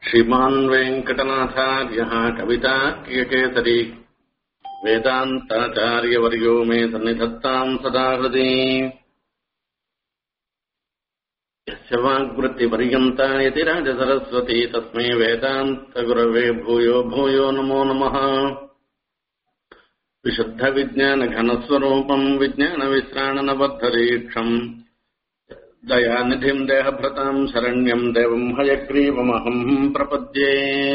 श्रीमान् वेङ्कटनाथार्यः कवितार्कियकेसरी वेदान्ताचार्यवर्यो मे सन्निधत्ताम् सदा हृदि यस्य वाग्वृत्तिपर्यन्ता यति राजसरस्वती तस्मै वेदान्तगुरवे भूयो भूयो नमो नमः विशुद्धविज्ञानघनस्वरूपम् विज्ञानविश्राणनबद्धरीक्षम् दयानिधिम् देहभृताम् शरण्यम् देवम् हयग्रीवमहम् प्रपद्ये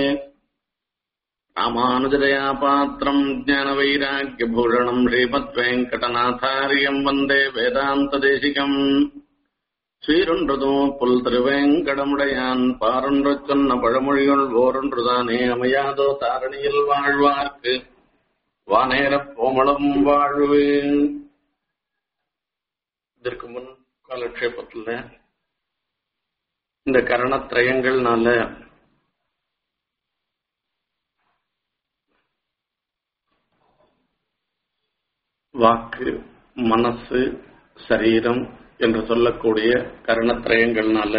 रामानुजदयापात्रम् ज्ञानवैराग्यभूषणम् श्रीमद्वेङ्कटनाथार्यम् वन्दे वेदान्तदेशिकम् ஸ்ரீரொன்றதோ புல் திருவேங்கடமுடையான் பாரொன்று சொன்ன பழமொழிகள் ஓரொன்றுதானே அமையாதோ தாரணியில் வாழ்வார்க்கு வானேரப் கோமளம் வாழ்வு இதற்கு முன் காலக்ஷேபத்தில் இந்த கரணத்திரயங்கள்னால வாக்கு மனசு சரீரம் என்று சொல்லக்கூடிய கரணத்திரயங்கள்னால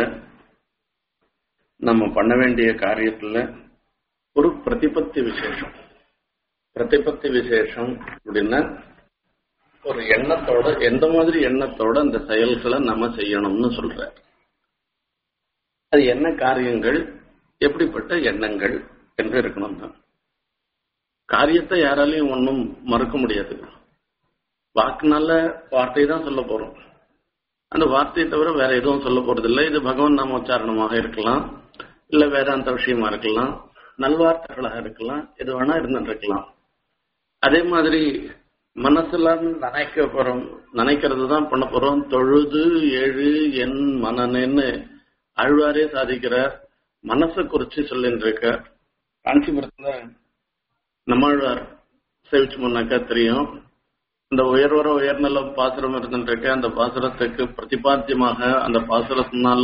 நம்ம பண்ண வேண்டிய காரியத்துல ஒரு பிரதிபத்தி விசேஷம் பிரதிபத்தி விசேஷம் அப்படின்னா ஒரு எண்ணத்தோட எந்த மாதிரி எண்ணத்தோட அந்த செயல்களை நம்ம செய்யணும்னு சொல்ற அது என்ன காரியங்கள் எப்படிப்பட்ட எண்ணங்கள் என்று இருக்கணும் தான் காரியத்தை யாராலையும் ஒன்றும் மறுக்க முடியாது வாக்குனால வார்த்தை தான் சொல்ல போறோம் அந்த வார்த்தையை தவிர வேற எதுவும் சொல்ல போறது இல்லை இது பகவான் நாமோச்சாரணமாக இருக்கலாம் இல்ல வேதாந்த விஷயமா இருக்கலாம் நல்வார்த்தைகளாக இருக்கலாம் எது வேணா இருந்துட்டு இருக்கலாம் அதே மாதிரி மனசுல நினைக்க போறோம் நினைக்கிறது தான் பண்ண போறோம் தொழுது எழு என் மனநேன்னு அழ்வாரே சாதிக்கிறார் மனசை குறிச்சு சொல்லிட்டு இருக்க காஞ்சிபுரத்துல நம்மாழ்வார் சேவிச்சு முன்னாக்கா தெரியும் இந்த உயர்வர உயர்நல பாசுரம் இருந்துட்டு அந்த பாசுரத்துக்கு பிரதிபாத்தியமாக அந்த பாசுரத்தினால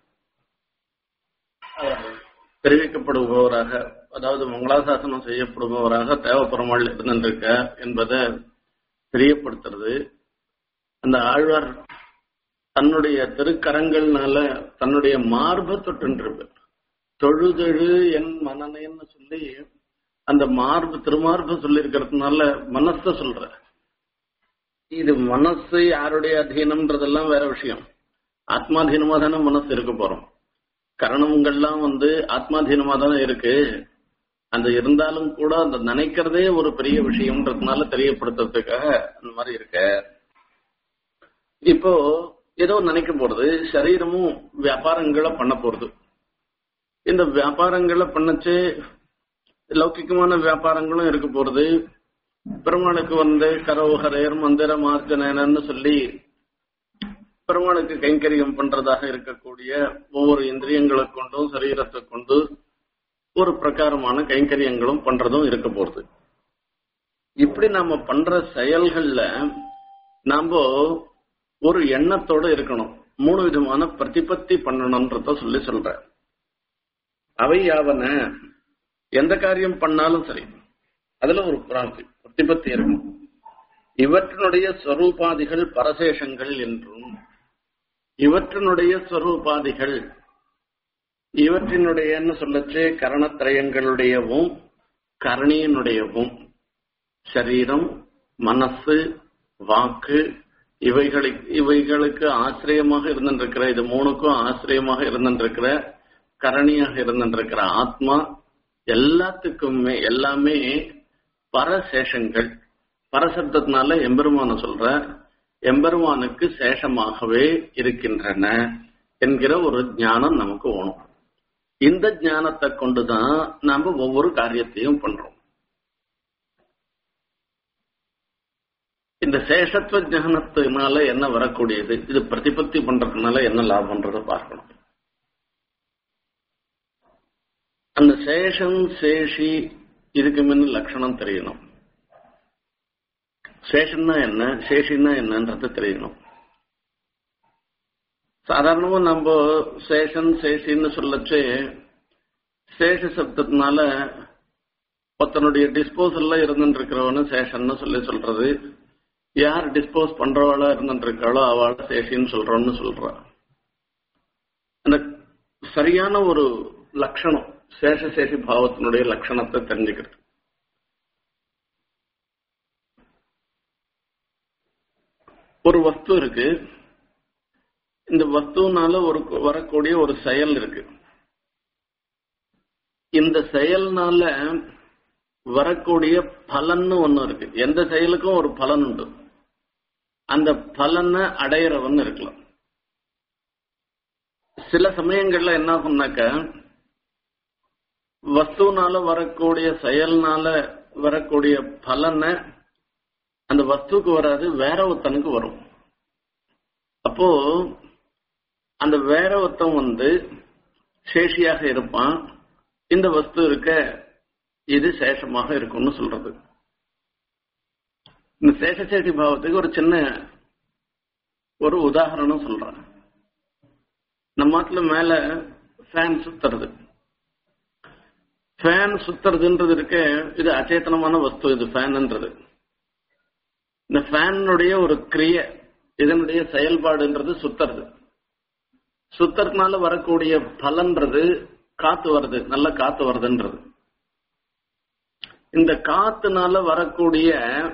தெரிவிக்கப்படுபவராக அதாவது மங்களாசாசனம் செய்யப்படுபவராக தேவப்பெருமாள் இருந்திருக்க என்பதை தெரியப்படுத்துறது அந்த ஆழ்வார் தன்னுடைய திருக்கரங்கள்னால தன்னுடைய மார்பை தொட்டுருப்பார் தொழுதெழு என் மனநேன்னு சொல்லி அந்த மார்பு திருமார்பு சொல்லி இருக்கிறதுனால மனச சொல்ற இது மனசு யாருடைய அதீனம்ன்றதெல்லாம் வேற விஷயம் ஆத்மாதீனமா தானே மனசு இருக்க போறோம் கரணங்கள்லாம் வந்து ஆத்மாதீனமா தானே இருக்கு அந்த இருந்தாலும் கூட அந்த நினைக்கிறதே ஒரு பெரிய விஷயம்ன்றதுனால தெரியப்படுத்துறதுக்காக அந்த மாதிரி இருக்க இப்போ ஏதோ நினைக்க போறது சரீரமும் வியாபாரங்களை பண்ண போறது இந்த வியாபாரங்களை பண்ணச்சு லௌகிக்கமான வியாபாரங்களும் இருக்க போறது பெருமாளுக்கு வந்து கரோஹரேர் மந்திர மார்ஜனன்னு சொல்லி பெருமாளுக்கு கைங்கரியம் பண்றதாக இருக்கக்கூடிய ஒவ்வொரு இந்திரியங்களை கொண்டும் சரீரத்தை கொண்டு ஒரு பிரகாரமான கைங்கரியங்களும் பண்றதும் இருக்க போறது இப்படி நாம பண்ற செயல்கள்ல நாம ஒரு எண்ணத்தோட இருக்கணும் மூணு விதமான பிரதிபத்தி பண்ணணும்ன்றத சொல்லி சொல்ற அவை யாவன எந்த காரியம் பண்ணாலும் சரி அதுல ஒரு பிராந்தி பிரதிபத்தி இருக்கும் இவற்றினுடைய ஸ்வரூபாதிகள் பரசேஷங்கள் என்றும் இவற்றினுடைய ஸ்வரூபாதிகள் இவற்றினுடைய சொல்லச்சு கரணத்திரயங்களுடையவும் கரணியினுடையவும் சரீரம் மனசு வாக்கு இவைகளுக்கு இவைகளுக்கு ஆசிரியமாக இருந்திருக்கிற இது மூணுக்கும் ஆசிரியமாக இருந்திருக்கிற கரணியாக இருந்திருக்கிற ஆத்மா எல்லாத்துக்குமே எல்லாமே பரசேஷங்கள் பரசப்தத்தினால எம்பெருமான சொல்ற எம்பெருமானுக்கு சேஷமாகவே இருக்கின்றன என்கிற ஒரு ஞானம் நமக்கு வேணும் இந்த ஞானத்தை கொண்டுதான் நாம ஒவ்வொரு காரியத்தையும் பண்றோம் இந்த சேஷத்துவ ஞானத்தினால என்ன வரக்கூடியது இது பிரதிபத்தி பண்றதுனால என்ன லாபம்ன்றத பார்க்கணும் அந்த சேஷம் சேஷி இதுக்கு முன்ன லட்சணம் தெரியணும் சேஷன்னா என்ன சேஷின்னா என்னன்றது தெரியணும் சாதாரணமா நம்ம சேஷன் சேஷின்னு சொல்லச்சு சேஷ சப்தத்தினால ஒருத்தனுடைய டிஸ்போசல்ல இருந்துட்டு இருக்கிறவனு சேஷன்னு சொல்லி சொல்றது யார் டிஸ்போஸ் பண்றவாளா இருந்துட்டு இருக்காளோ அவள சேஷின்னு சொல்றோம்னு சொல்றா அந்த சரியான ஒரு லட்சணம் சேஷசேஷி பாவத்தினுடைய லட்சணத்தை தெரிஞ்சுக்கிறது ஒரு வஸ்து இருக்கு இந்த வஸ்துனால ஒரு வரக்கூடிய ஒரு செயல் இருக்கு இந்த செயல்னால வரக்கூடிய பலன்னு ஒண்ணு இருக்கு எந்த செயலுக்கும் ஒரு பலன் உண்டு அந்த பலனை அடையிறவன் இருக்கலாம் சில சமயங்கள்ல என்ன ஆகும்னாக்க வஸ்துனால வரக்கூடிய செயல்னால வரக்கூடிய பலனை அந்த வஸ்துக்கு வராது வேற ஒருத்தனுக்கு வரும் அப்போ அந்த வேற ஒருத்தன் வந்து சேஷியாக இருப்பான் இந்த வஸ்து இருக்க இது சேஷமாக இருக்கும்னு சொல்றது இந்த சேஷசேஷி பாவத்துக்கு ஒரு சின்ன ஒரு உதாரணம் சொல்றேன் நம்ம நாட்டுல மேல ஃபேன் சுத்துறது ஃபேன் சுத்துறதுன்றது இருக்க இது அச்சேதனமான வஸ்து இது ஃபேன்ன்றது இந்த ஃபேனுடைய ஒரு கிரிய இதனுடைய செயல்பாடுன்றது சுத்துறது சுத்தறதுனால வரக்கூடிய பலன்றது காத்து வருது நல்ல காத்து வருதுன்றது இந்த காத்துனால வரக்கூடிய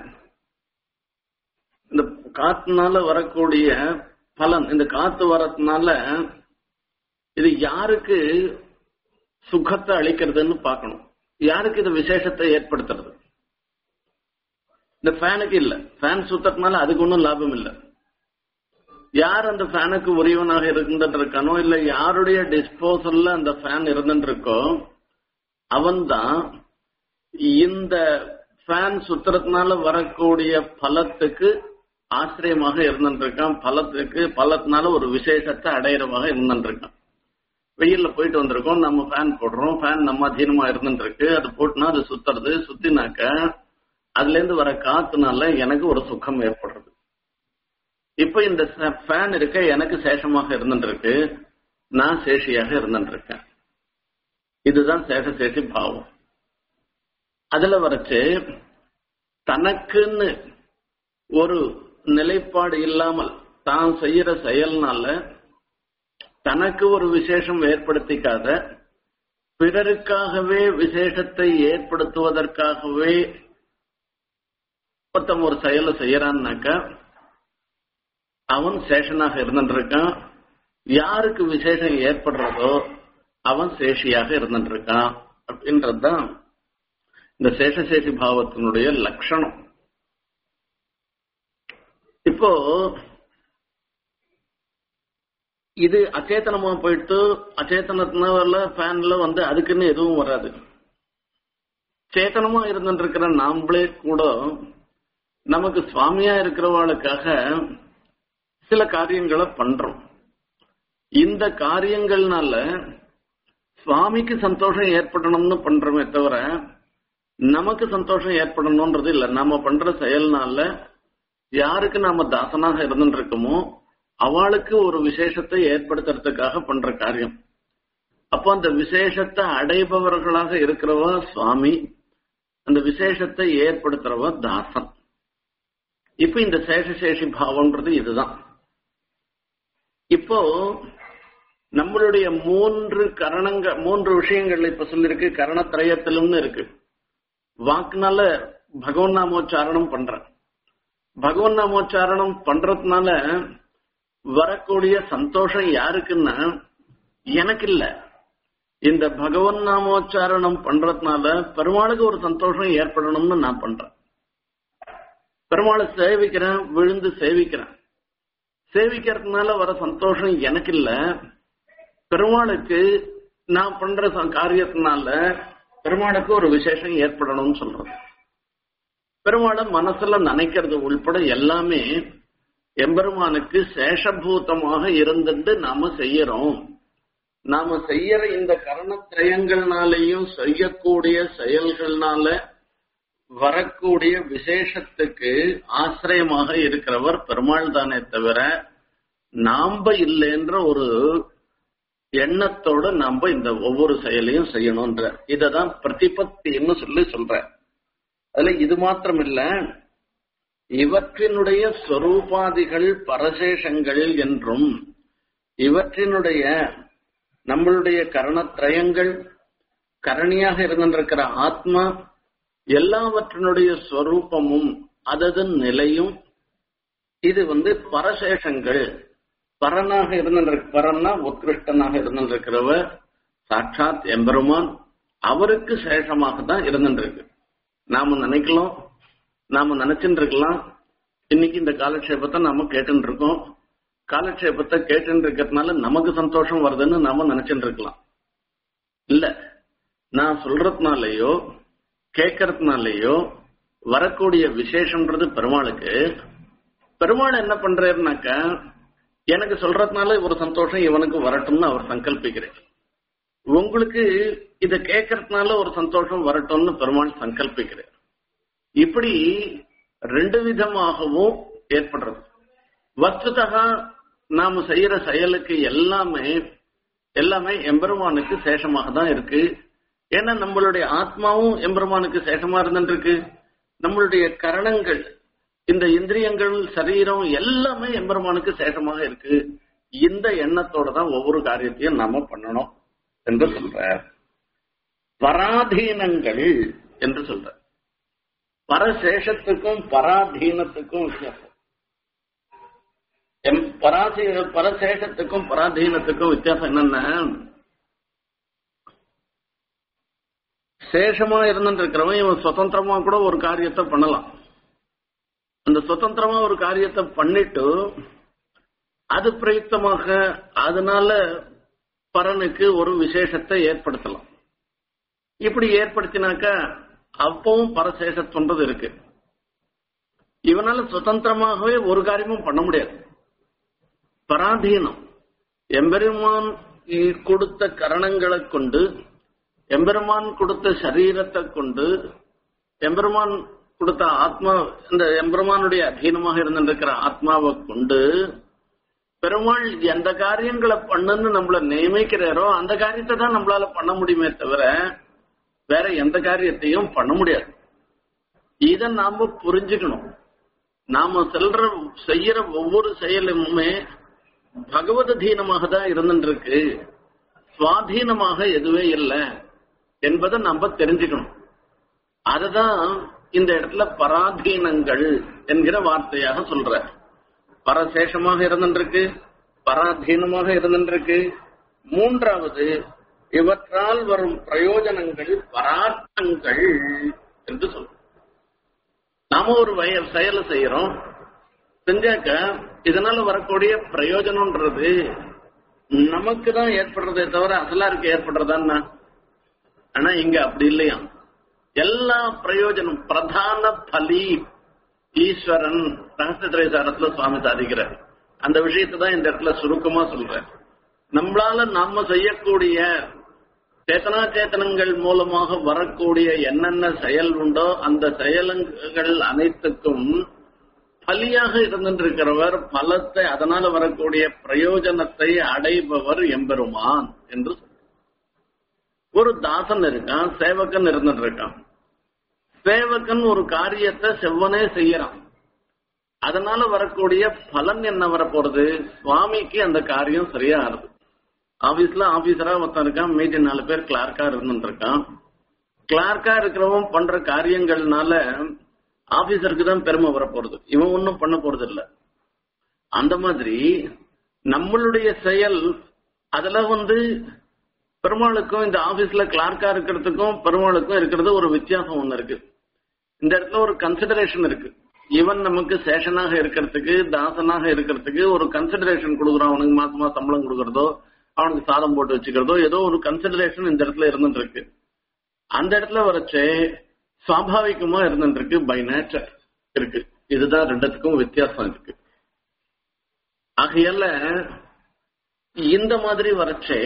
இந்த காத்துனால வரக்கூடிய பலன் இந்த காத்து வரதுனால இது யாருக்கு சுகத்தை அளிக்கிறதுன்னு பார்க்கணும் யாருக்கு இது விசேஷத்தை ஏற்படுத்துறது இந்த ஃபேனுக்கு இல்ல ஃபேன் சுத்தறதுனால அதுக்கு ஒன்றும் லாபம் இல்லை யார் அந்த ஃபேனுக்கு உரியவனாக இருந்துட்டு இருக்கானோ இல்ல யாருடைய டிஸ்போசல்ல அந்த ஃபேன் இருந்துட்டு இருக்கோ அவன் தான் இந்த ஃபேன் சுத்துறதுனால வரக்கூடிய பலத்துக்கு ஆசிரியமாக இருந்துட்டு இருக்கான் பலத்துக்கு பலத்தினால ஒரு விசேஷத்தை அடையிறமாக இருந்துட்டு இருக்கான் வெயில்ல போயிட்டு வந்திருக்கோம் நம்ம ஃபேன் போடுறோம் ஃபேன் நம்ம அதீனமா இருந்துட்டு இருக்கு அது போட்டுனா அது சுத்துறது சுத்தினாக்க அதுல இருந்து வர காத்துனால எனக்கு ஒரு சுகம் ஏற்படுறது இப்ப இந்த ஃபேன் இருக்க எனக்கு சேஷமாக இருந்துட்டு இருக்கு நான் சேஷியாக இருந்துட்டு இருக்கேன் இதுதான் சேஷ சேஷி பாவம் அதுல வரைச்சு தனக்குன்னு ஒரு நிலைப்பாடு இல்லாமல் தான் செய்யற செயல்னால தனக்கு ஒரு விசேஷம் ஏற்படுத்திக்காத பிறருக்காகவே விசேஷத்தை ஏற்படுத்துவதற்காகவே ஒருத்தன் ஒரு செயலை செய்யறான்னாக்க அவன் சேஷனாக இருந்துருக்கான் யாருக்கு விசேஷம் ஏற்படுறதோ அவன் சேஷியாக இருந்துருக்கான் அப்படின்றதுதான் இந்த சேஷசேஷி பாவத்தினுடைய லட்சணம் இப்போ இது அச்சேத்தனமா போயிட்டு அச்சேத்தனத்தினால ஃபேன்ல வந்து அதுக்குன்னு எதுவும் வராது சேத்தனமா இருந்துட்டு இருக்கிற நாமளே கூட நமக்கு சுவாமியா இருக்கிறவாளுக்காக சில காரியங்களை பண்றோம் இந்த காரியங்கள்னால சுவாமிக்கு சந்தோஷம் ஏற்படணும்னு பண்றோமே தவிர நமக்கு சந்தோஷம் ஏற்படணும்ன்றது இல்ல நாம பண்ற செயல்னால யாருக்கு நாம தாசனாக இருந்துட்டு இருக்கோமோ அவளுக்கு ஒரு விசேஷத்தை ஏற்படுத்துறதுக்காக பண்ற காரியம் அப்போ அந்த விசேஷத்தை அடைபவர்களாக இருக்கிறவ சுவாமி அந்த விசேஷத்தை ஏற்படுத்துறவ தாசன் இப்ப இந்த சேஷசேஷி பாவம்ன்றது இதுதான் இப்போ நம்மளுடைய மூன்று கரணங்க மூன்று விஷயங்கள் இப்ப சொல்லிருக்கு கரணத்திரயத்திலும்னு இருக்கு வாக்குனால பகவன் நாமோச்சாரணம் பண்றேன் பகவன் நாமோச்சாரணம் பண்றதுனால வரக்கூடிய சந்தோஷம் யாருக்குன்னா எனக்கு இல்ல இந்த பகவன் நாமோச்சாரணம் பண்றதுனால பெருமாளுக்கு ஒரு சந்தோஷம் ஏற்படணும்னு நான் பண்றேன் பெருமாளை சேவிக்கிறேன் விழுந்து சேவிக்கிறேன் சேவிக்கிறதுனால வர சந்தோஷம் எனக்கு இல்ல பெருமாளுக்கு நான் பண்ற காரியத்தினால பெருமாளுக்கு ஒரு விசேஷம் ஏற்படணும்னு சொல்றது பெருமாளை மனசுல நினைக்கிறது உள்பட எல்லாமே எம்பெருமானுக்கு சேஷபூதமாக இருந்துட்டு நாம செய்யறோம் நாம செய்யற இந்த கரணத்திரயங்கள்னாலையும் செய்யக்கூடிய செயல்கள்னால வரக்கூடிய விசேஷத்துக்கு ஆசிரியமாக இருக்கிறவர் பெருமாள் தானே தவிர நாம இல்லைன்ற ஒரு எண்ணத்தோட நாம இந்த ஒவ்வொரு செயலையும் செய்யணும்ன்ற இததான் பிரதிபத்தின்னு சொல்லி சொல்ற அதுல இது மாத்திரம் இல்ல இவற்றினுடைய ஸ்வரூபாதிகள் பரசேஷங்கள் என்றும் இவற்றினுடைய நம்மளுடைய கரணத்திரயங்கள் கரணியாக இருந்திருக்கிற ஆத்மா எல்லாவற்றினுடைய ஸ்வரூபமும் அதது நிலையும் இது வந்து பரசேஷங்கள் பரனாக இருந்திருக்க பரன்னா உத்கிருஷ்டனாக இருந்திருக்கிறவ சாட்சாத் எம்பெருமான் அவருக்கு சேஷமாக தான் இருந்துருக்கு நாம நினைக்கலாம் நாம நினைச்சுட்டு இருக்கலாம் இன்னைக்கு இந்த காலக்ஷேபத்தை நாம கேட்டுட்டு இருக்கோம் காலக்ஷேபத்தை கேட்டுட்டு இருக்கிறதுனால நமக்கு சந்தோஷம் வருதுன்னு நாம நினைச்சுட்டு இருக்கலாம் இல்ல நான் சொல்றதுனாலயோ கேட்கறதுனாலயோ வரக்கூடிய விசேஷம்ன்றது பெருமாளுக்கு பெருமாள் என்ன பண்றாருனாக்க எனக்கு சொல்றதுனால ஒரு சந்தோஷம் இவனுக்கு வரட்டும்னு அவர் சங்கல்பிக்கிறார் உங்களுக்கு இத கேட்கறதுனால ஒரு சந்தோஷம் வரட்டும்னு பெருமாள் சங்கல்பிக்கிறார் இப்படி ரெண்டு விதமாகவும் ஏற்படுறது வஸ்துதகா நாம செய்யற செயலுக்கு எல்லாமே எல்லாமே எம்பெருமானுக்கு சேஷமாக தான் இருக்கு ஏன்னா நம்மளுடைய ஆத்மாவும் எம்பெருமானுக்கு சேஷமா இருந்துருக்கு நம்மளுடைய கரணங்கள் இந்த இந்திரியங்கள் சரீரம் எல்லாமே எம்பெருமானுக்கு சேஷமாக இருக்கு இந்த எண்ணத்தோட தான் ஒவ்வொரு காரியத்தையும் நாம பண்ணணும் என்று சொல்ற பராதீனங்கள் என்று சொல்ற பரசேஷத்துக்கும் பராதீனத்துக்கும் வித்தியாசம் எம் பராசி பரசேஷத்துக்கும் பராதீனத்துக்கும் வித்தியாசம் என்னன்னா சேஷமா இருந்துட்டு இருக்கிறவன் இவன் சுதந்திரமா கூட ஒரு காரியத்தை பண்ணலாம் அந்த சுதந்திரமா ஒரு காரியத்தை பண்ணிட்டு அது பிரயுக்தமாக அதனால பரனுக்கு ஒரு விசேஷத்தை ஏற்படுத்தலாம் இப்படி ஏற்படுத்தினாக்க அப்பவும் பரசேஷத்துன்றது இருக்கு இவனால சுதந்திரமாகவே ஒரு காரியமும் பண்ண முடியாது பராதீனம் எம்பெருமான் கொடுத்த கரணங்களை கொண்டு எம்பெருமான் கொடுத்த சரீரத்தை கொண்டு எம்பெருமான் கொடுத்த ஆத்மா இந்த எம்பெருமானுடைய அதீனமாக இருந்திருக்கிற ஆத்மாவை கொண்டு பெருமாள் எந்த காரியங்களை பண்ணுன்னு நம்மள நியமிக்கிறாரோ அந்த காரியத்தை தான் நம்மளால பண்ண முடியுமே தவிர வேற எந்த காரியத்தையும் பண்ண முடியாது இத நாம புரிஞ்சுக்கணும் நாம செல்ற செய்யற ஒவ்வொரு செயலுமே பகவத் அதீனமாக தான் இருந்துருக்கு சுவாதீனமாக எதுவே இல்லை என்பதை நம்ம தெரிஞ்சுக்கணும் அதுதான் இந்த இடத்துல பராதீனங்கள் என்கிற வார்த்தையாக சொல்ற பரசேஷமாக இருந்திருக்கு பராதீனமாக இருந்திருக்கு மூன்றாவது இவற்றால் வரும் பிரயோஜனங்கள் பராட்டங்கள் என்று சொல்ற நாம ஒரு வய செயலை செய்யறோம் செஞ்சாக்க இதனால வரக்கூடிய பிரயோஜனம்ன்றது நமக்கு தான் ஏற்படுறதே தவிர அசலாருக்கு ஏற்படுறதான்னா ஆனா இங்க அப்படி இல்லையா எல்லா பிரயோஜனம் பிரதான பலி ஈஸ்வரன் ரகசிய திரைசாரத்துல சுவாமி சாதிக்கிறார் அந்த விஷயத்தை தான் இந்த இடத்துல சுருக்கமா சொல்றேன் நம்மளால நாம செய்யக்கூடிய சேத்தனா சேத்தனங்கள் மூலமாக வரக்கூடிய என்னென்ன செயல் உண்டோ அந்த செயல்கள் அனைத்துக்கும் பலியாக இருந்திருக்கிறவர் பலத்தை அதனால வரக்கூடிய பிரயோஜனத்தை அடைபவர் எம்பெருமான் என்று ஒரு தாசன் இருக்கான் சேவகன் இருந்துட்டு இருக்கான் சேவகன் ஒரு காரியத்தை செவ்வனே செய்யறான் அதனால வரக்கூடிய பலன் என்ன வரப்போறது சுவாமிக்கு அந்த காரியம் சரியா ஆறுது ஆபீஸ்ல ஆபீசரா ஒருத்தன் இருக்கான் மீதி நாலு பேர் கிளார்க்கா இருந்துட்டு இருக்கான் கிளார்க்கா இருக்கிறவன் பண்ற காரியங்கள்னால ஆபீசருக்கு தான் பெருமை வரப்போறது இவன் ஒன்னும் பண்ண போறது இல்ல அந்த மாதிரி நம்மளுடைய செயல் அதுல வந்து பெருமாளுக்கும் இந்த ஆபீஸ்ல கிளார்க்கா இருக்கிறதுக்கும் பெருமாளுக்கும் இருக்கிறது ஒரு வித்தியாசம் ஒண்ணு இருக்கு இந்த இடத்துல ஒரு கன்சிடரேஷன் இருக்கு இவன் நமக்கு சேஷனாக இருக்கிறதுக்கு தாசனாக இருக்கிறதுக்கு ஒரு கன்சிடரேஷன் கொடுக்குறான் அவனுக்கு மாசமா சம்பளம் கொடுக்கறதோ அவனுக்கு சாதம் போட்டு வச்சுக்கிறதோ ஏதோ ஒரு கன்சிடரேஷன் இந்த இடத்துல இருந்துட்டு இருக்கு அந்த இடத்துல வரைச்சே சுவாபாவிகமா இருந்துட்டு இருக்கு பை நேச்சர் இருக்கு இதுதான் ரெண்டுத்துக்கும் வித்தியாசம் இருக்கு ஆகையால இந்த மாதிரி வரைச்சே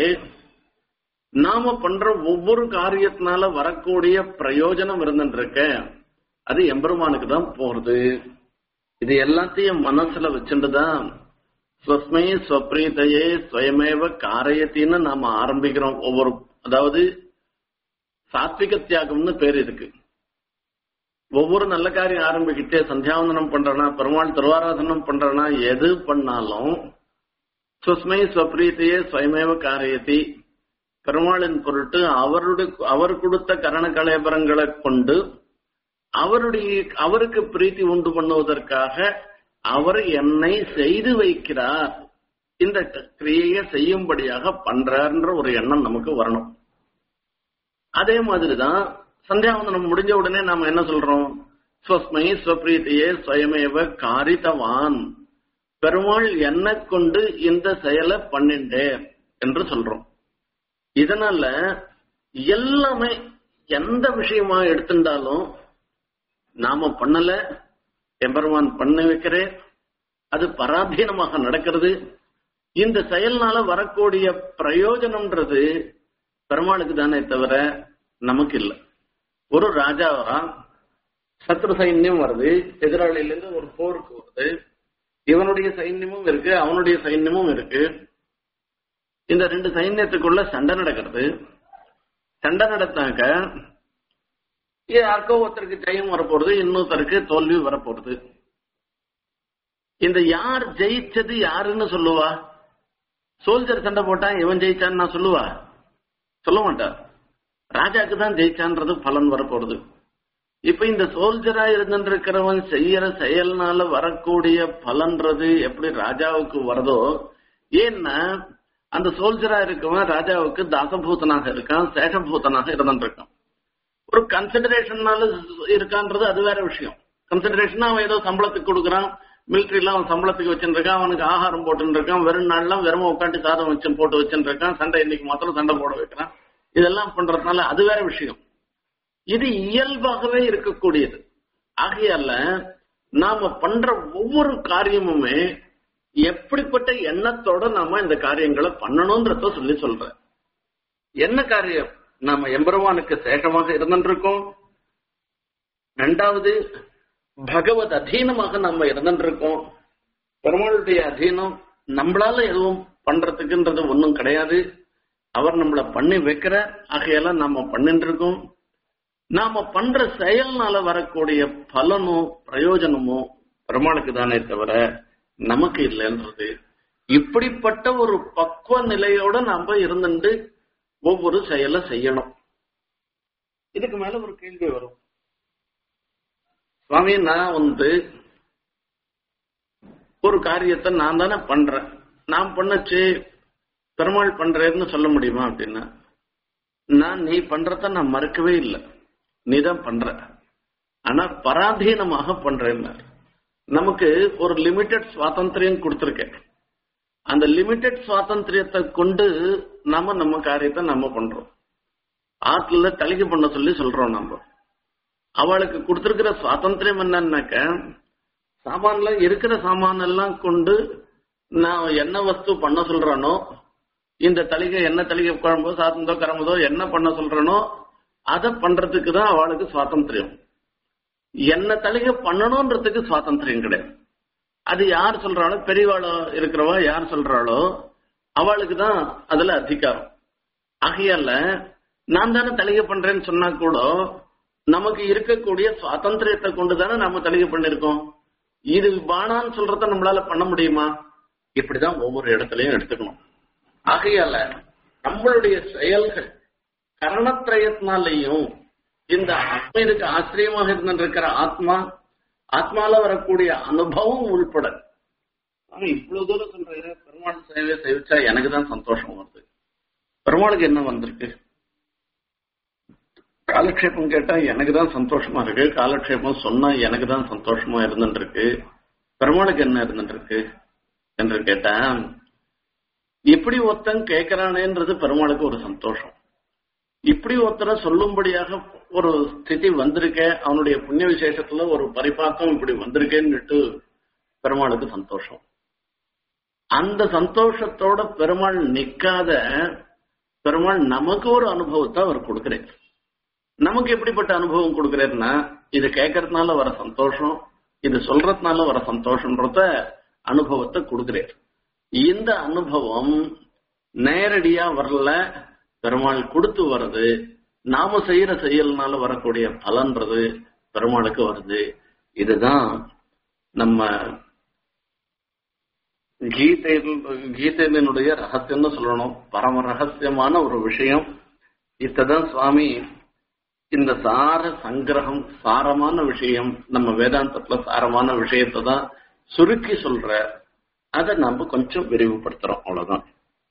நாம பண்ற ஒவ்வொரு காரியத்தினால வரக்கூடிய பிரயோஜனம் இருந்துருக்க அது எம்பெருமானுக்கு தான் போறது இது எல்லாத்தையும் மனசுல வச்சுட்டுதான் ஸ்வஸ்மை ஸ்வப்ரீதையே ஸ்வயமேவ காரயத்தின்னு நாம ஆரம்பிக்கிறோம் ஒவ்வொரு அதாவது சாத்விக தியாகம்னு பேர் இதுக்கு ஒவ்வொரு நல்ல காரியம் ஆரம்பிக்கிட்டே சந்தியாவந்தனம் பண்றனா பெருமாள் திருவாராதனம் பண்றனா எது பண்ணாலும் சுஸ்மை ஸ்வப்ரீத்தையே ஸ்வயமேவ காரியத்தி பெருமாளின் பொருட்டு அவருடைய அவர் கொடுத்த கரண கலேபரங்களை கொண்டு அவருடைய அவருக்கு பிரீத்தி உண்டு பண்ணுவதற்காக அவர் என்னை செய்து வைக்கிறார் இந்த கிரியையை செய்யும்படியாக பண்றார்ன்ற ஒரு எண்ணம் நமக்கு வரணும் அதே மாதிரிதான் சந்தியாவந்தனம் முடிஞ்ச உடனே நாம என்ன சொல்றோம் ஸ்வஸ்மை ஸ்வப்ரீத்தியே ஸ்வயமேவ காரித்தவான் பெருமாள் என்ன கொண்டு இந்த செயலை பண்ணிண்டே என்று சொல்றோம் இதனால எல்லாமே எந்த விஷயமா எடுத்துட்டாலும் நாம பண்ணல எம்பெருமான் பண்ண வைக்கிறேன் அது பராதீனமாக நடக்கிறது இந்த செயல்னால வரக்கூடிய பிரயோஜனம்ன்றது பெருமாளுக்கு தானே தவிர நமக்கு இல்லை ஒரு ராஜாவா சத்ரு சைன்யம் வருது எதிராளியிலிருந்து ஒரு போருக்கு வருது இவனுடைய சைன்யமும் இருக்கு அவனுடைய சைன்யமும் இருக்கு இந்த ரெண்டு சைன்யத்துக்குள்ள சண்டை நடக்கிறது சண்டை நடத்தாக்க யாருக்கோ ஒருத்தருக்கு ஜெயம் வரப்போறது இன்னொருத்தருக்கு தோல்வி வரப்போறது இந்த யார் ஜெயிச்சது யாருன்னு சொல்லுவா சோல்ஜர் சண்டை போட்டா இவன் ஜெயிச்சான்னு நான் சொல்லுவா சொல்ல மாட்டா ராஜாக்கு தான் ஜெயிச்சான்றது பலன் வரப்போறது இப்ப இந்த சோல்ஜரா இருந்திருக்கிறவன் செய்யற செயல்னால வரக்கூடிய பலன்றது எப்படி ராஜாவுக்கு வருதோ ஏன்னா அந்த சோல்ஜரா இருக்கவன் ராஜாவுக்கு தாசபூதனாக இருக்கான் சேஷபூதனாக இருந்திருக்கான் ஒரு கன்சிடரேஷன்னால இருக்கான்றது அது வேற விஷயம் கன்சிடரேஷன் அவன் ஏதோ சம்பளத்துக்கு கொடுக்குறான் மிலிட்ரில அவன் சம்பளத்துக்கு வச்சுருக்கான் அவனுக்கு ஆகாரம் போட்டுன்னு இருக்கான் வெறும் நாள்லாம் வெறும் உட்காந்து சாதம் வச்சு போட்டு வச்சுட்டு இருக்கான் சண்டை இன்னைக்கு மாத்திரம் சண்டை போட வைக்கிறான் இதெல்லாம் பண்றதுனால அது வேற விஷயம் இது இயல்பாகவே இருக்கக்கூடியது ஆகையால நாம பண்ற ஒவ்வொரு காரியமுமே எப்படிப்பட்ட எண்ணத்தோட நாம இந்த காரியங்களை பண்ணணும்ன்றத சொல்லி சொல்றேன் என்ன காரியம் நாம எம்பெருமானுக்கு சேஷமாக இருந்துருக்கோம் ரெண்டாவது பகவத் அதீனமாக நம்ம இருந்துருக்கோம் பெருமாளுடைய அதீனம் நம்மளால எதுவும் பண்றதுக்குன்றது ஒன்றும் கிடையாது அவர் நம்மள பண்ணி வைக்கிற ஆகையால நாம பண்ணிட்டு இருக்கோம் நாம பண்ற செயல்னால வரக்கூடிய பலனும் பிரயோஜனமும் பெருமாளுக்கு தானே தவிர நமக்கு இல்லைன்றது இப்படிப்பட்ட ஒரு பக்குவ நிலையோட நாம இருந்துட்டு ஒவ்வொரு செயலை செய்யணும் இதுக்கு மேல ஒரு கேள்வி வரும் சுவாமி நான் வந்து ஒரு காரியத்தை நான் தானே பண்றேன் நான் பண்ணச்சு பெருமாள் பண்றேன்னு சொல்ல முடியுமா அப்படின்னா நான் நீ பண்றத நான் மறுக்கவே இல்லை நீ தான் பண்ற ஆனா பராதீனமாக பண்றேன்னு நமக்கு ஒரு லிமிட்டெட் சுவாதந்திரியம் கொடுத்துருக்கேன் அந்த லிமிட்டெட் சுவாதந்திரியத்தை கொண்டு நாம நம்ம காரியத்தை நம்ம பண்றோம் ஆற்றுல தலிகை பண்ண சொல்லி சொல்றோம் நம்ம அவளுக்கு கொடுத்திருக்கிற சுவாதந்திரம் என்னன்னாக்க சாமான்ல இருக்கிற சாமான் எல்லாம் கொண்டு நான் என்ன வஸ்து பண்ண சொல்றானோ இந்த தலிகை என்ன தலிகை குழம்போ சாதந்தோ கரம்பதோ என்ன பண்ண சொல்றனோ அதை பண்றதுக்கு தான் அவளுக்கு சுவாதந்திரம் என்ன தலிகை பண்ணணும்ன்றதுக்கு சுவாதந்திரம் கிடையாது அது யார் சொல்றாளோ பெரியவாளோ இருக்கிறவா யார் சொல்றாளோ அவளுக்கு தான் அதுல அதிகாரம் ஆகையால நான் தானே தலிகை பண்றேன்னு சொன்னா கூட நமக்கு இருக்கக்கூடிய சுவாதந்திரத்தை கொண்டு தானே நாம தலிகை பண்ணிருக்கோம் இது பானான்னு சொல்றத நம்மளால பண்ண முடியுமா இப்படிதான் ஒவ்வொரு இடத்துலயும் எடுத்துக்கணும் ஆகையால நம்மளுடைய செயல்கள் கரணத்திரயத்தினாலையும் இந்த ஆத்மீருக்கு ஆச்சரியமாக இருந்திருக்கிற ஆத்மா ஆத்மால வரக்கூடிய அனுபவம் உள்பட ஆனா இவ்வளவு தூரம் சொல்ற பெருமாள் சேவை சேவிச்சா எனக்கு தான் சந்தோஷம் வருது பெருமாளுக்கு என்ன வந்திருக்கு காலக்ஷேபம் கேட்டா எனக்கு தான் சந்தோஷமா இருக்கு காலக்ஷேபம் சொன்னா எனக்கு தான் சந்தோஷமா இருந்துட்டு இருக்கு பெருமாளுக்கு என்ன இருந்துட்டு இருக்கு என்று கேட்டா இப்படி ஒருத்தன் கேட்கிறானேன்றது பெருமாளுக்கு ஒரு சந்தோஷம் இப்படி ஒருத்தரை சொல்லும்படியாக ஒரு ஸ்திதி வந்திருக்க அவனுடைய புண்ணிய விசேஷத்துல ஒரு பரிபாக்கம் இப்படி வந்திருக்கேன்னுட்டு பெருமாளுக்கு சந்தோஷம் அந்த சந்தோஷத்தோட பெருமாள் நிக்காத பெருமாள் நமக்கு ஒரு அனுபவத்தை அவர் கொடுக்கிறார் நமக்கு எப்படிப்பட்ட அனுபவம் கொடுக்கிறாருன்னா இது கேட்கறதுனால வர சந்தோஷம் இது சொல்றதுனால வர சந்தோஷம்ன்றத அனுபவத்தை கொடுக்கிறார் இந்த அனுபவம் நேரடியா வரல பெருமாள் கொடுத்து வருது நாம செய்யற செயல்னால வரக்கூடிய பலன்றது பெருமாளுக்கு வருது இதுதான் நம்ம கீதையில் கீதையினுடைய ரகசியம்னு சொல்லணும் பரம ரகசியமான ஒரு விஷயம் இத்ததான் சுவாமி இந்த சார சங்கிரகம் சாரமான விஷயம் நம்ம வேதாந்தத்துல சாரமான விஷயத்தை தான் சுருக்கி சொல்ற அதை நம்ம கொஞ்சம் விரிவுபடுத்துறோம் அவ்வளவுதான்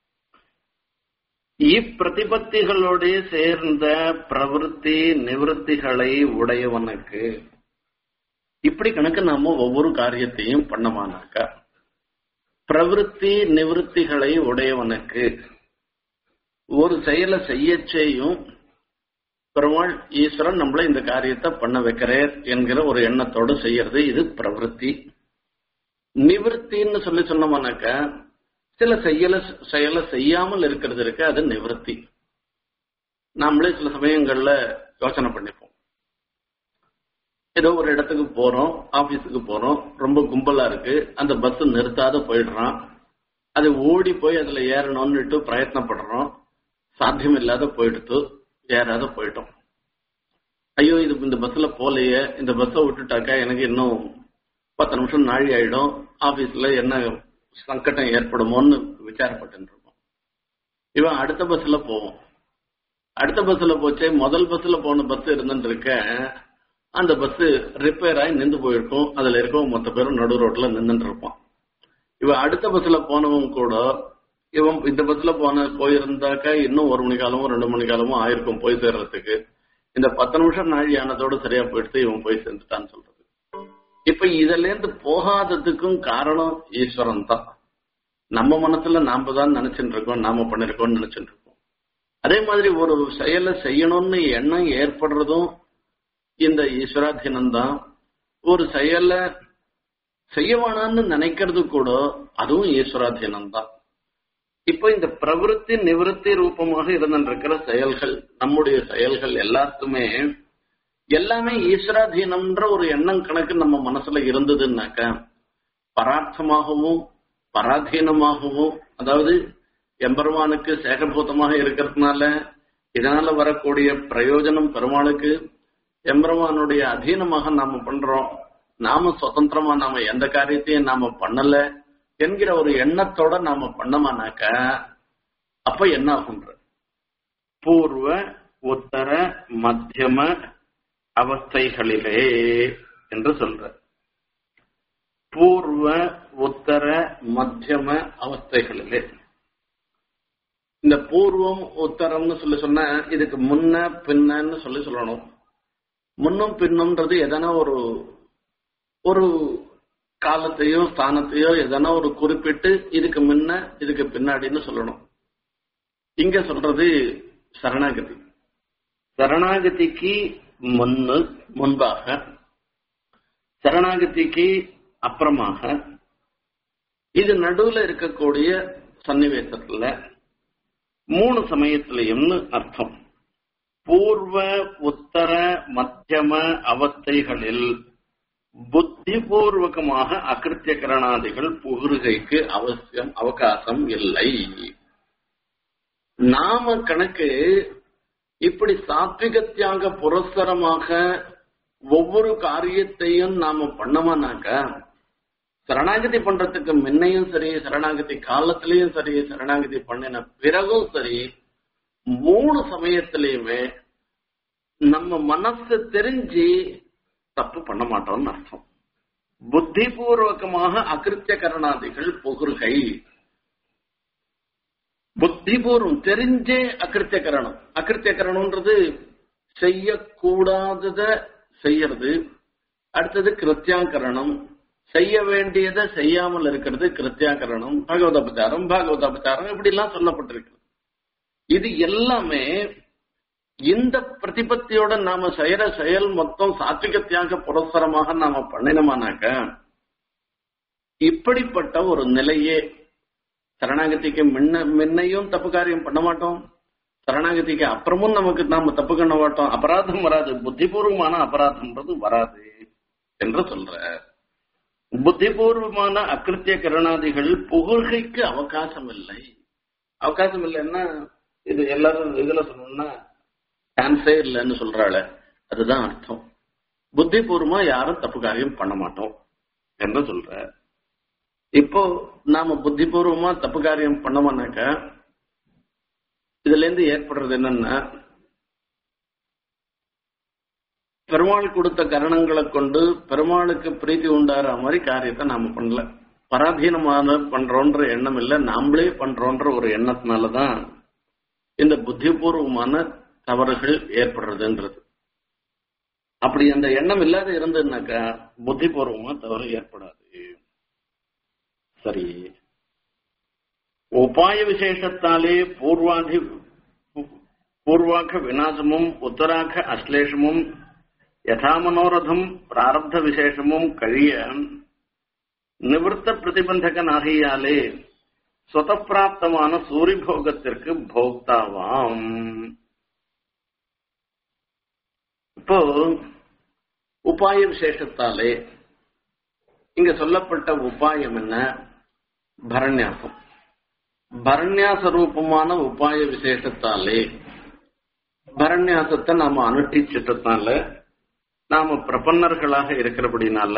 இப்பிரதிபத்திகளோட சேர்ந்த பிரவருத்தி நிவர்த்திகளை உடையவனுக்கு இப்படி கணக்கு நாம ஒவ்வொரு காரியத்தையும் பண்ணமானாக்கா பிரவருத்தி நிவர்த்திகளை உடையவனுக்கு ஒரு செயலை செய்ய செய்யும் பெருமாள் ஈஸ்வரன் நம்மள இந்த காரியத்தை பண்ண வைக்கிறார் என்கிற ஒரு எண்ணத்தோடு செய்யறது இது பிரவருத்தி நிவர்த்தின்னு சொல்லி சொன்னோம்னாக்கா சில செயல செயலை செய்யாமல் இருக்கிறது இருக்கு அது நிவர்த்தி நாமளே சில சமயங்கள்ல யோசனை பண்ணிப்போம் ஏதோ ஒரு இடத்துக்கு போறோம் ஆபீஸுக்கு போறோம் ரொம்ப கும்பலா இருக்கு அந்த பஸ் நிறுத்தாத போயிடுறான் அது ஓடி போய் அதுல ஏறணும்னுட்டு பிரயத்னப்படுறோம் சாத்தியம் இல்லாத போயிடுத்து ஏறாத போயிட்டோம் ஐயோ இது இந்த பஸ்ல போலையே இந்த பஸ்ஸை விட்டுட்டாக்கா எனக்கு இன்னும் பத்து நிமிஷம் நாழி ஆயிடும் ஆபீஸ்ல என்ன சங்கடம் ஏற்படுமோன்னு விசாரப்பட்டு இருக்கோம் இவன் அடுத்த பஸ்ல போவோம் அடுத்த பஸ்ல போச்சே முதல் பஸ்ல போன பஸ் இருந்துட்டு இருக்க அந்த பஸ் ரிப்பேர் ஆகி நின்று போயிருக்கும் அதுல இருக்கவங்க மொத்த பேரும் நடு ரோட்ல நின்றுட்டு இருப்பான் இவன் அடுத்த பஸ்ல போனவங்க கூட இவன் இந்த பஸ்ல போன போயிருந்தாக்கா இன்னும் ஒரு மணி காலமும் ரெண்டு மணி காலமும் ஆயிருக்கும் போய் சேர்றதுக்கு இந்த பத்து நிமிஷம் நாழி ஆனதோட சரியா போயிடுத்து இவன் போய் சேர்ந்துட்டான்னு சொல்றது இப்ப இதுல இருந்து போகாததுக்கும் காரணம் ஈஸ்வரன் தான் நம்ம மனசுல நாம தான் நினைச்சுட்டு இருக்கோம் நாம பண்ணிருக்கோம்னு நினைச்சுட்டு இருக்கோம் அதே மாதிரி ஒரு செயலை செய்யணும்னு எண்ணம் ஏற்படுறதும் இந்த ஈஸ்வராதீனம் தான் ஒரு செயலை செய்ய வேணாம்னு நினைக்கிறது கூட அதுவும் ஈஸ்வராதீனம் தான் இப்போ இந்த பிரவருத்தி நிவர்த்தி ரூபமாக இருந்திருக்கிற செயல்கள் நம்முடைய செயல்கள் எல்லாத்துமே எல்லாமே ஈஸ்வராதீனம்ன்ற ஒரு எண்ணம் கணக்கு நம்ம மனசுல இருந்ததுன்னாக்க பரார்த்தமாகவும் பராதீனமாகவும் அதாவது எம்பெருமானுக்கு சேகர்பூதமாக இருக்கிறதுனால இதனால வரக்கூடிய பிரயோஜனம் பெருமாளுக்கு எம்பெருமானுடைய அதீனமாக நாம பண்றோம் நாம சுதந்திரமா நாம எந்த காரியத்தையும் நாம பண்ணல என்கிற ஒரு எண்ணத்தோட நாம பண்ணமானாக்க அப்ப என்ன ஆகுன்ற பூர்வ உத்தர மத்தியம அவஸ்தைகளிலே என்று சொல்ற பூர்வ உத்தர மத்தியம அவஸ்தைகளிலே இந்த பூர்வம் உத்தரம்னு சொல்லி சொன்ன இதுக்கு முன்ன பின்னன்னு சொல்லி சொல்லணும் முன்னும் பின்னும்ன்றது எதனா ஒரு ஒரு காலத்தையோ ஸ்தானத்தையோ எதனா ஒரு குறிப்பிட்டு இதுக்கு முன்ன இதுக்கு பின்னாடின்னு சொல்லணும் இங்க சொல்றது சரணாகதி சரணாகதிக்கு முன்னு முன்பாக சரணாகதிக்கு அப்புறமாக இது நடுவுல இருக்கக்கூடிய சன்னிவேசத்துல மூணு சமயத்திலையும்னு அர்த்தம் பூர்வ உத்தர மத்தியம அவஸ்தைகளில் புத்திபூர்வகமாக அகிருத்தியகரணாதிகள் புகுருகைக்கு அவசியம் அவகாசம் இல்லை நாம கணக்கு இப்படி சாத்விகத்தியாக புரஸ்தரமாக ஒவ்வொரு காரியத்தையும் நாம பண்ணோமானாக்க சரணாகதி பண்றதுக்கு முன்னையும் சரி சரணாகதி காலத்திலயும் சரி சரணாகதி பண்ணின பிறகும் சரி மூணு சமயத்திலயுமே நம்ம மனசு தெரிஞ்சு தப்பு பண்ண மாட்டோம்னு அர்த்தம் புத்திபூர்வகமாக அகிருத்திய கரணாதிகள் புகுர்கை புத்திபூர்வம் தெரிஞ்சே அகிருத்திய கரணம் அகிருத்திய கரணம்ன்றது செய்யக்கூடாதத செய்யறது அடுத்தது கிருத்தியாங்கரணம் செய்ய வேண்டியதை செய்யாமல் இருக்கிறது கிருத்தியாகரணம் பாகவதாபச்சாரம் பாகவதாபச்சாரம் இப்படி எல்லாம் சொல்லப்பட்டிருக்கு இது எல்லாமே இந்த பிரதிபத்தியோட நாம செய்யற செயல் மொத்தம் சாத்விகத்தியாக புரஸ்தரமாக நாம பண்ணினோமானாக்க இப்படிப்பட்ட ஒரு நிலையே சரணாகதிக்கு முன்ன முன்னையும் தப்பு காரியம் பண்ண மாட்டோம் சரணாகதிக்கு அப்புறமும் நமக்கு நாம தப்பு பண்ண மாட்டோம் அபராதம் வராது புத்திபூர்வமான அபராதம்ன்றது வராது என்று சொல்ற புத்திபூர்வமான அக்கிருத்திய கருணாதிகள் புகழ்கைக்கு அவகாசம் இல்லை அவகாசம் இல்லைன்னா இது எல்லாரும் இதுல சொல்லணும்னா சான்ஸே இல்லைன்னு சொல்றாள அதுதான் அர்த்தம் புத்திபூர்வமா யாரும் தப்பு காரியம் பண்ண மாட்டோம் என்று சொல்ற இப்போ நாம புத்திபூர்வமா தப்பு காரியம் பண்ணோம்னாக்க இதுல இருந்து ஏற்படுறது என்னன்னா பெருமாள் கொடுத்த கரணங்களை கொண்டு பெருமாளுக்கு பிரீத்தி உண்டார மாதிரி காரியத்தை நாம பண்ணல பராதீனமான பண்றோன்ற எண்ணம் இல்ல நாமளே பண்றோன்ற ஒரு எண்ணத்தினாலதான் இந்த புத்திபூர்வமான தவறுகள் ஏற்படுறதுன்றது அப்படி அந்த எண்ணம் இல்லாத இருந்ததுனாக்கா புத்திபூர்வமா தவறு ஏற்படாது சரி உபாய விசேஷத்தாலே பூர்வாதி பூர்வாக விநாசமும் உத்தராக அஸ்லேஷமும் யதாமனோரதம் பிராரப்த விசேஷமும் கழிய நிவர்த்த பிரதிபந்தகனாகியாலே சொதப்பிராப்தமான சூரிபோகத்திற்கு போக்தாவாம் இப்போ உபாய விசேஷத்தாலே இங்க சொல்லப்பட்ட உபாயம் என்ன பரண்யாசம் பரண்யாச ரூபமான உபாய விசேஷத்தாலே பரண்யாசத்தை நாம அனுஷ்டிச்சிட்டதுனால நாம பிரபன்னர்களாக இருக்கிறபடினால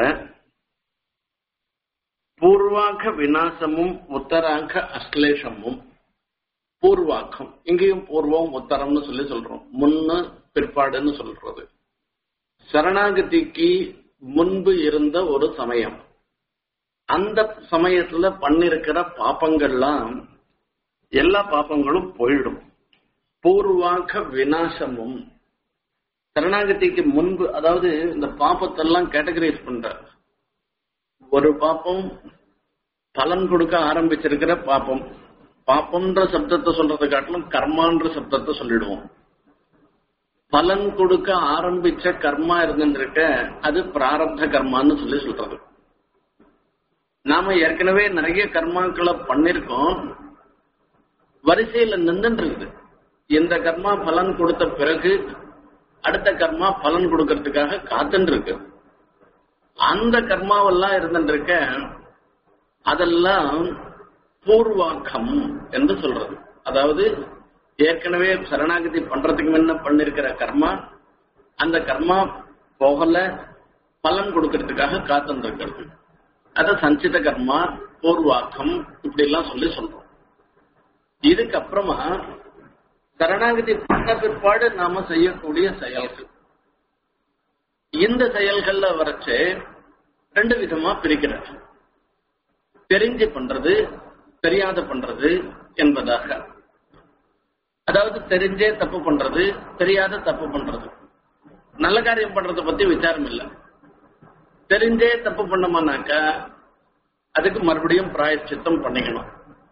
பூர்வாக விநாசமும் உத்தராக அஸ்லேஷமும் பூர்வாக்கம் இங்கேயும் பூர்வம் உத்தரம்னு சொல்லி சொல்றோம் முன்னு பிற்பாடுன்னு சொல்றது சரணாகதிக்கு முன்பு இருந்த ஒரு சமயம் அந்த சமயத்துல பண்ணிருக்கிற பாப்பங்கள்லாம் எல்லா பாப்பங்களும் போயிடும் பூர்வாக விநாசமும் சரணாகதிக்கு முன்பு அதாவது இந்த பாப்பத்தெல்லாம் கேட்டகரைஸ் பண்ற ஒரு பாப்பம் பலன் கொடுக்க ஆரம்பிச்சிருக்கிற பாப்பம் பாப்பம்ன்ற சப்தத்தை சொல்றதை காட்டிலும் கர்மான்ற சப்தத்தை சொல்லிடுவோம் பலன் கொடுக்க ஆரம்பிச்ச கர்மா இருந்துருக்க அது பிராரப்த கர்மான்னு சொல்லி சொல்றது நாம ஏற்கனவே நிறைய கர்மாக்களை பண்ணிருக்கோம் வரிசையில நின்றுட்டு இருக்குது இந்த கர்மா பலன் கொடுத்த பிறகு அடுத்த கர்மா பலன் கொடுக்கறதுக்காக காத்துட்டு இருக்கு அந்த கர்மாவெல்லாம் இருந்துட்டு இருக்க அதெல்லாம் பூர்வாக்கம் என்று சொல்றது அதாவது ஏற்கனவே சரணாகதி பண்றதுக்கு முன்ன பண்ணிருக்கிற கர்மா அந்த கர்மா போகல பலன் கொடுக்கறதுக்காக காத்துட்டு இருக்கிறது அத சஞ்சித கர்மா பூர்வாக்கம் இப்படி எல்லாம் சொல்லி சொல்றோம் இதுக்கப்புறமா சரணாகதி பண்ண பிற்பாடு நாம செய்யக்கூடிய செயல்கள் இந்த செயல்கள்ல வரைச்சு ரெண்டு விதமா பிரிக்கிறார் தெரிஞ்சு பண்றது தெரியாத பண்றது என்பதாக அதாவது தெரிஞ்சே தப்பு பண்றது தெரியாத தப்பு பண்றது நல்ல காரியம் பண்றதை பத்தி விசாரம் இல்லை தெரிஞ்சே தப்பு பண்ணோம்னாக்கா அதுக்கு மறுபடியும் பிராயச்சித்தம் பண்ணிக்கணும்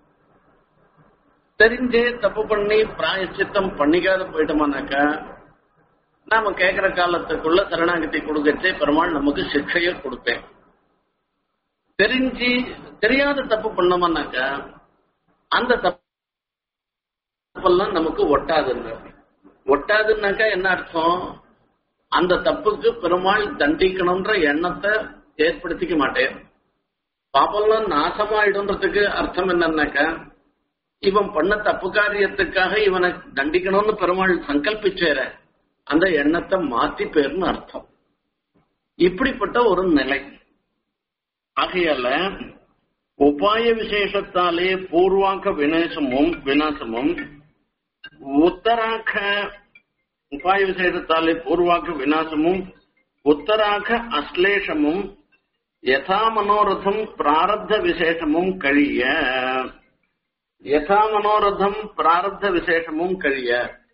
தெரிஞ்சே தப்பு பண்ணி பிராயச்சித்தம் பண்ணிக்காத போயிட்டோம்னாக்கா நாம கேட்கிற காலத்துக்குள்ள சரணாகதி கொடுக்கச்சே பெருமாள் நமக்கு சிக்ஷைய கொடுப்பேன் தெரிஞ்சு தெரியாத தப்பு பண்ணோம்னாக்கா அந்த தப்பெல்லாம் நமக்கு ஒட்டாதுங்க ஒட்டாதுன்னாக்கா என்ன அர்த்தம் அந்த தப்புக்கு பெருமாள் தண்டிக்கணும்ன்ற எண்ணத்தை ஏற்படுத்திக்க மாட்டேன் பாப்பெல்லாம் நாசமாயிடும்ன்றதுக்கு அர்த்தம் என்னன்னாக்கா இவன் பண்ண தப்பு காரியத்துக்காக இவனை தண்டிக்கணும்னு பெருமாள் சங்கல்பிச்சேர அந்த எண்ணத்தை மாத்தி பேர்னு அர்த்தம் இப்படிப்பட்ட ஒரு நிலை ஆகையால உபாய விசேஷத்தாலே பூர்வாக்க விநாசமும் விநாசமும் உத்தராக உபாய விசேஷத்தாலே பூர்வாக்க விநாசமும் உத்தராக அஸ்லேஷமும் யதா மனோரதம் பிராரப்த விசேஷமும் கழிய யதா மனோரதம் பிராரப்த விசேஷமும் கழிய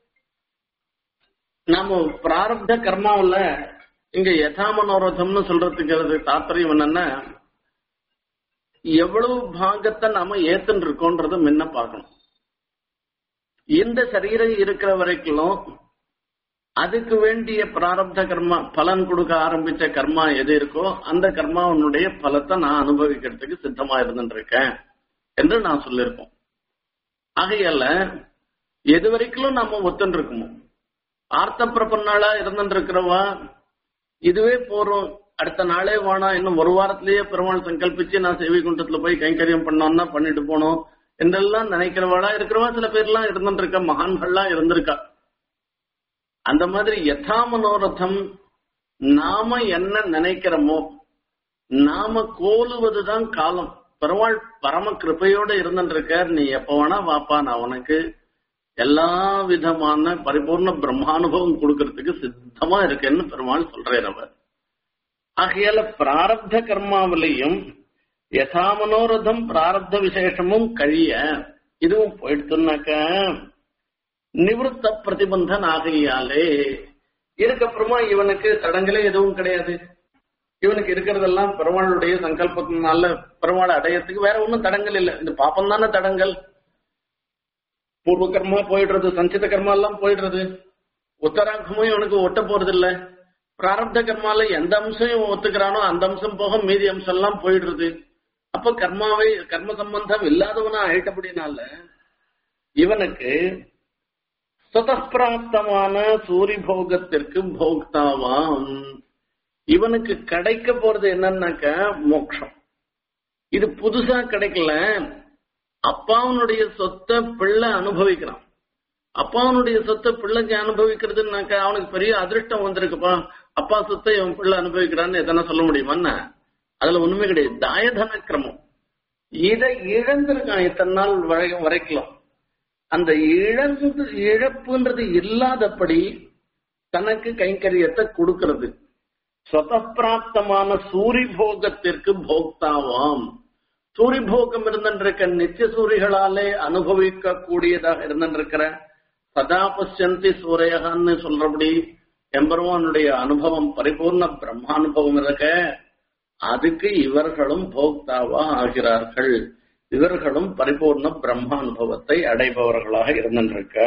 நம்ம பிராரப்த கர்மாவில் இங்க யதா மனோரதம்னு சொல்றதுக்கு தாற்பயம் என்னன்னா எவ்வளவு பாகத்தை நாம ஏத்துன்னு இருக்கோன்றத முன்ன பார்க்கணும் இந்த சரீரம் இருக்கிற வரைக்கும் அதுக்கு வேண்டிய பிராரப்த கர்மா பலன் கொடுக்க ஆரம்பிச்ச கர்மா எது இருக்கோ அந்த கர்மாவனுடைய பலத்தை நான் அனுபவிக்கிறதுக்கு சித்தமா இருந்துட்டு இருக்கேன் என்று நான் சொல்லியிருக்கோம் ஆகையால எது வரைக்கும் நாம ஒத்துன்னு இருக்கணும் ஆர்த்த பிரபன்னாளா இருந்துட்டு இருக்கிறவா இதுவே போறோம் அடுத்த நாளே வேணாம் இன்னும் ஒரு வாரத்திலேயே பெருமாள் சங்கல்பிச்சு நான் சேவை குண்டத்துல போய் கைங்கரியம் பண்ணோம்னா பண்ணிட்டு போனோம் என்றெல்லாம் நினைக்கிறவாளா இருக்கிறவா சில பேர்லாம் இருந்துட்டு இருக்க மகான்கள்லாம் இருந்திருக்கா அந்த மாதிரி யதா மனோரதம் நாம என்ன நினைக்கிறோமோ நாம கோலுவதுதான் காலம் பெருமாள் பரம கிருப்பையோட இருந்துருக்கார் நீ எப்ப வேணா வாப்பா நான் உனக்கு எல்லா விதமான பரிபூர்ண பிரம்மானுபவம் கொடுக்கறதுக்கு சித்தமா இருக்கேன்னு பெருமாள் சொல்றேன் அவர் ஆகையால பிராரப்த கர்மாவிலையும் யதா மனோரதம் பிராரப்த விசேஷமும் கழிய இதுவும் போயிடுத்துனாக்க நிவృத்த பிரதிபந்தன் ஆகையாலே இதுக்கப்புறமா இவனுக்கு தடங்களே எதுவும் கிடையாது இவனுக்கு இருக்கிறதெல்லாம் பெருமாளுடைய சங்கல்பத்தினால பெருமாளை அடையறதுக்கு வேற ஒன்றும் தடங்கள் இல்லை இந்த பாப்பம் தானே தடங்கள் பூர்வ கர்மா போயிடுறது சஞ்சித கர்மா எல்லாம் போயிடுறது உத்தராங்கமும் இவனுக்கு ஒட்ட போறது இல்ல பிராரப்த கர்மால எந்த அம்சம் இவன் ஒத்துக்கிறானோ அந்த அம்சம் போக மீதி அம்சம் எல்லாம் போயிடுறது அப்ப கர்மாவை கர்ம சம்பந்தம் இல்லாதவனா ஆயிட்டபடினால இவனுக்கு சுதப்பிராப்தமான சூரி போகத்திற்கு போக்தாவாம் இவனுக்கு கிடைக்க போறது என்னன்னாக்க மோட்சம் இது புதுசா கிடைக்கல அப்பாவனுடைய சொத்தை பிள்ளை அனுபவிக்கிறான் அப்பாவனுடைய சொத்தை பிள்ளைக்கு அனுபவிக்கிறதுனாக்க அவனுக்கு பெரிய அதிர்ஷ்டம் வந்திருக்குப்பா அப்பா சொத்தை இவன் பிள்ளை அனுபவிக்கிறான்னு எதனா சொல்ல முடியுமா அதுல ஒண்ணுமே கிடையாது தாயதன கிரமம் இதை இழந்திருக்கான் இத்தனை நாள் வரை- வரைக்கும் அந்த இழந்து இழப்புன்றது இல்லாதபடி தனக்கு கைங்கரியத்தை கொடுக்கிறது சொதப்பிராப்தமான சூரிபோகத்திற்கு போக்தாவாம் சூரிபோகம் இருந்திருக்க நித்திய சூரிகளாலே அனுபவிக்க கூடியதாக இருந்திருக்கிற சதா பசியந்தி சூரையகான்னு சொல்றபடி எம்பெருமானுடைய அனுபவம் பரிபூர்ண பிரம்மானுபவம் இருக்க அதுக்கு இவர்களும் போக்தாவா ஆகிறார்கள் இவர்களும் பரிபூர்ண பிரம்மானுபவத்தை அடைபவர்களாக இருந்திருக்க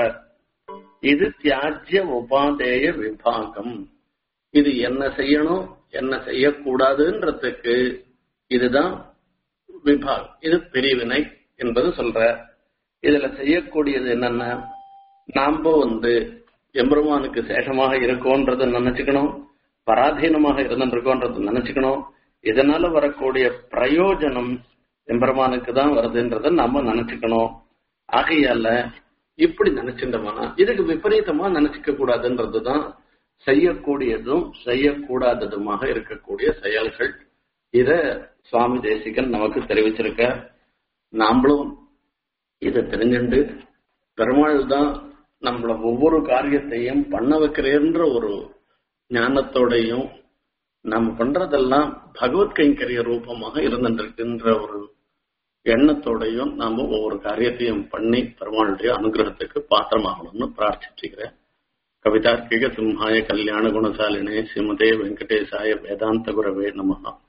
இது தியாஜ்ய உபாதேய விபாகம் இது என்ன செய்யணும் என்ன செய்யக்கூடாதுன்றதுக்கு இதுதான் விபாக் இது பிரிவினை என்பது சொல்ற இதுல செய்யக்கூடியது என்னன்னா நாம வந்து எம்பெருமானுக்கு சேஷமாக இருக்கோன்றத நினைச்சுக்கணும் பராதீனமாக இருந்துருக்கோன்றத நினைச்சுக்கணும் இதனால வரக்கூடிய பிரயோஜனம் எம்பெருமானுக்கு தான் வருதுன்றத நாம நினைச்சுக்கணும் ஆகையால இப்படி நினைச்சிருந்தோம்னா இதுக்கு விபரீதமா நினைச்சுக்க கூடாதுன்றதுதான் செய்யக்கூடியதும் செய்யக்கூடாததுமாக இருக்கக்கூடிய செயல்கள் இத சுவாமி தேசிகன் நமக்கு தெரிவிச்சிருக்க நாமளும் இதை தெரிஞ்சுண்டு பெருமாள் தான் நம்மள ஒவ்வொரு காரியத்தையும் பண்ண வைக்கிறேன்ற ஒரு ஞானத்தோடையும் நம்ம பண்றதெல்லாம் பகவத் கைங்கரிய ரூபமாக இருந்துருக்குன்ற ஒரு எண்ணத்தோடையும் நாம ஒவ்வொரு காரியத்தையும் பண்ணி பெருமாளுடைய அனுகிரகத்துக்கு பாத்திரமாகணும்னு பிரார்த்திச்சுக்கிறேன் கவிதார்க்கிக சிம்ஹாய கல்யாண குணசாலினே ஸ்ரீமதே வெங்கடேசாய வேதாந்த குரவே நமகா